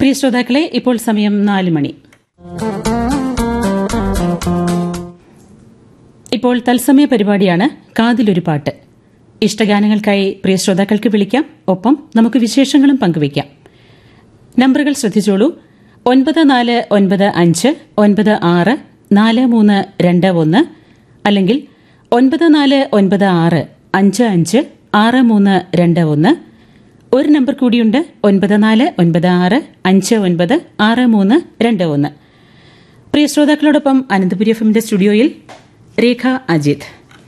പ്രിയ ശ്രോതാക്കളെ ഇപ്പോൾ സമയം നാല് മണി ഇപ്പോൾ തത്സമയ പരിപാടിയാണ് കാതിലൊരു പാട്ട് ഇഷ്ടഗാനങ്ങൾക്കായി പ്രിയ ശ്രോതാക്കൾക്ക് വിളിക്കാം ഒപ്പം നമുക്ക് വിശേഷങ്ങളും പങ്കുവയ്ക്കാം നമ്പറുകൾ ശ്രദ്ധിച്ചോളൂ ഒൻപത് നാല് ഒൻപത് അഞ്ച് ഒൻപത് ആറ് നാല് മൂന്ന് രണ്ട് ഒന്ന് അല്ലെങ്കിൽ ഒൻപത് നാല് ഒൻപത് ആറ് അഞ്ച് അഞ്ച് ആറ് മൂന്ന് രണ്ട് ഒന്ന് ഒരു നമ്പർ കൂടിയുണ്ട് ഒൻപത് നാല് ഒൻപത് ആറ് അഞ്ച് ഒൻപത് ആറ് മൂന്ന് രണ്ട് ഒന്ന് പ്രിയ ശ്രോതാക്കളോടൊപ്പം അനന്തപുരി എഫിന്റെ സ്റ്റുഡിയോയിൽ രേഖ അജിത്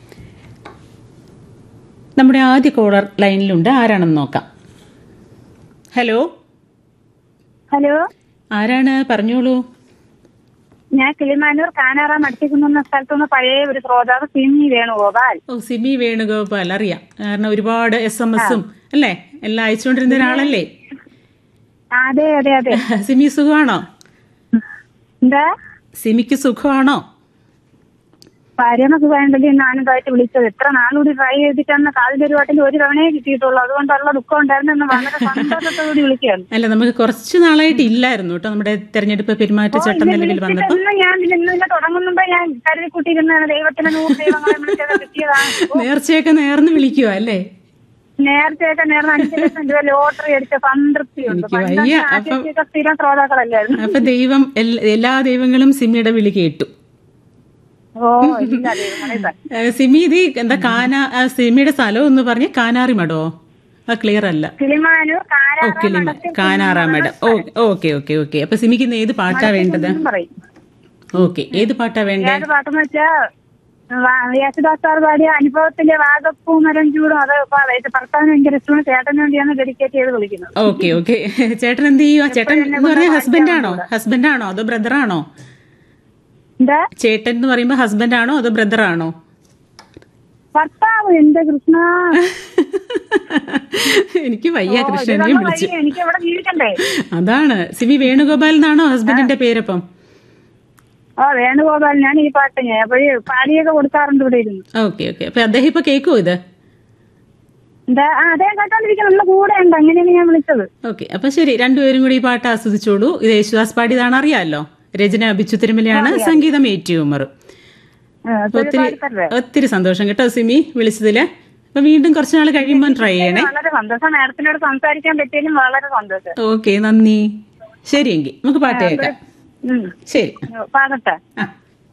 നമ്മുടെ ആദ്യ കോളർ ലൈനിലുണ്ട് ആരാണെന്ന് നോക്കാം ഹലോ ഹലോ ആരാണ് പറഞ്ഞോളൂ ഞാൻ കിളിമാനൂർ കാനാറാം അടുത്തേക്കുന്ന സ്ഥലത്തുനിന്ന് പഴയ ഒരു ശ്രോതാവ് സിമി വേണുഗോപാൽ ഓ സിമി വേണുഗോപാൽ അറിയാം കാരണം ഒരുപാട് എസ് എം എസും അല്ലേ എല്ലാം അയച്ചുകൊണ്ടിരുന്ന ഒരാളല്ലേ അതെ അതെ അതെ സിമി സുഖമാണോ എന്താ സിമിക്ക് സുഖമാണോ പരമക്ക് വേണ്ടത് ആനന്ദമായിട്ട് വിളിച്ചത് എത്ര നാളുകൂടി ട്രൈ ചെയ്തിട്ടാണ് കാതിന്റെ ഒരു വട്ടിൽ ഒരു തവണയെ കിട്ടിയിട്ടുള്ളൂ അതുകൊണ്ടുള്ള ദുഃഖം ഉണ്ടായിരുന്നു എന്ന് വളരെ സന്തോഷത്തോടുകൂടി വിളിക്കുകയാണ് അല്ല നമുക്ക് കുറച്ച് നാളായിട്ട് ഇല്ലായിരുന്നു കേട്ടോ നമ്മുടെ തെരഞ്ഞെടുപ്പ് പെരുമാറ്റച്ചട്ടം നിലവിൽ വന്നപ്പോൾ ഇന്ന് ഞാൻ ഇന്ന് ഇന്ന് തുടങ്ങുന്നുമ്പോ ഞാൻ കരുതി കൂട്ടിയിരുന്നാണ് ദൈവത്തിന് നൂറ് ദൈവങ്ങളെ വിളിച്ചത് കിട്ടിയതാണ് നേർച്ചയൊക്കെ നേർന്ന് വിളിക്കുക അല്ലേ നേരത്തെയൊക്കെ നേർന്ന് അഞ്ചു ലക്ഷം രൂപ ലോട്ടറി അടിച്ച സംതൃപ്തിയുണ്ട് എനിക്ക് വയ്യ. അപ്പം- ആദ്യമൊക്കെ സ്ഥിരം ശ്രോതാക്കളല്ലായിരുന്നു അപ്പൊ ദൈവം എൽ- എല്ലാ ദൈവങ്ങളും സിമിയുടെ വിളി കേട്ടു ഓ ഇല്ല ദൈവങ്ങളെ തന്നെ. ഏ, സിമി ഇത് എന്താ കാന ആ, സിമിയുടെ സ്ഥലം എന്ന് പറഞ്ഞ് കാനാറി മടോ ആ ക്ലിയർ അല്ല കിളിമാനൂർ ഓ കാരാറ കിളിമ കാനാറാമേടം ഓ ഓക്കെ ഓക്കെ ഓക്കെ അപ്പൊ സിമിക്ക് ഇന്ന് ഏത് പാട്ടാ വേണ്ടത് എന്നും പറയും ഓക്കെ ഏത് പാട്ടാ വേണ്ടേ ഏത് പാട്ടെന്ന് വെച്ചാ യേശുദാസ് സാർ പാടിയ അനുഭവത്തിന്റെ വാഗപ്പൂ മരം ചൂടും അത് പ- ഭർത്താവിന് ഭയങ്കര ഇഷ്ടമാണ് ചേട്ടന് വേണ്ടിയാണ് ഡെഡിക്കേറ്റ് ചെയ്ത് വിളിക്കുന്നത് ഓക്കെ ഓക്കെ ചേട്ടൻ എന്ത് ചെയ്യും ആ ചേട്ടൻ എന്ന് പറഞ്ഞാൽ ഹസ്ബൻഡ് ആണോ ഹസ്ബൻഡ് ആണോ അതോ ബ്രദർ ആണോ എന്താ ചേട്ടൻ എന്ന് പറയുമ്പോ ഹസ്ബൻഡ് ആണോ അതോ ബ്രദർ ആണോ ഭർത്താവ് എന്റെ കൃഷ്ണ എനിക്ക് വയ്യ ഓ, ഇത് കൃഷ്ണനെയും നമ്മൾ വിളിച്ചു വഴി, എനിക്ക് ഇവിടെ ജീവിക്കണ്ടേ അതാണ് സിമി വേണുഗോപാൽ എന്നാണോ ഹസ്ബൻഡിന്റെ പേരപ്പം ഓ വേണുഗോപാൽ ഞാൻ ഈ പാട്ട് ഞാൻ അപ്പോഴേ പാടിയൊക്കെ കൊടുക്കാറുണ്ട് ഇവിടെ ഇരുന്ന് ഓക്കെ ഓക്കെ അപ്പൊ അദ്ദേഹം ഇപ്പൊ കേക്കോ ഇത് എന്താ ആ അദ്ദേഹം കേട്ടോണ്ടിരിക്കണം നമ്മള് കൂടെ ഉണ്ട് അങ്ങനെയാണ് ഞാൻ വിളിച്ചത് ഓക്കെ അപ്പൊ ശരി രണ്ടുപേരും കൂടി ഈ പാട്ട് ആസ്വദിച്ചോളൂ ഇത് യേശുദാസ് പാടിയതാണ് അറിയാലോ രചന അഭിച്ചു തിരുമലയാണ് സംഗീതം ഏറ്റുമർ ആ, അപ്പൊ ഇത് ഒത്തിരി പാടിത്തരേ? ഒത്തിരി സന്തോഷം കേട്ടോ സിമി വിളിച്ചതില് അപ്പൊ വീണ്ടും കുറച്ച് നാൾ കഴിയുമ്പോൾ ട്രൈ ചെയ്യണേ വളരെ സന്തോഷം മാഡത്തിനോട് സംസാരിക്കാൻ പറ്റിയതിലും വളരെ സന്തോഷം ഓക്കെ നന്ദി ശരിയെങ്കിൽ നമുക്ക് പാട്ട് കേൾക്കാം ഉം. ശരി പാടട്ടെ ആ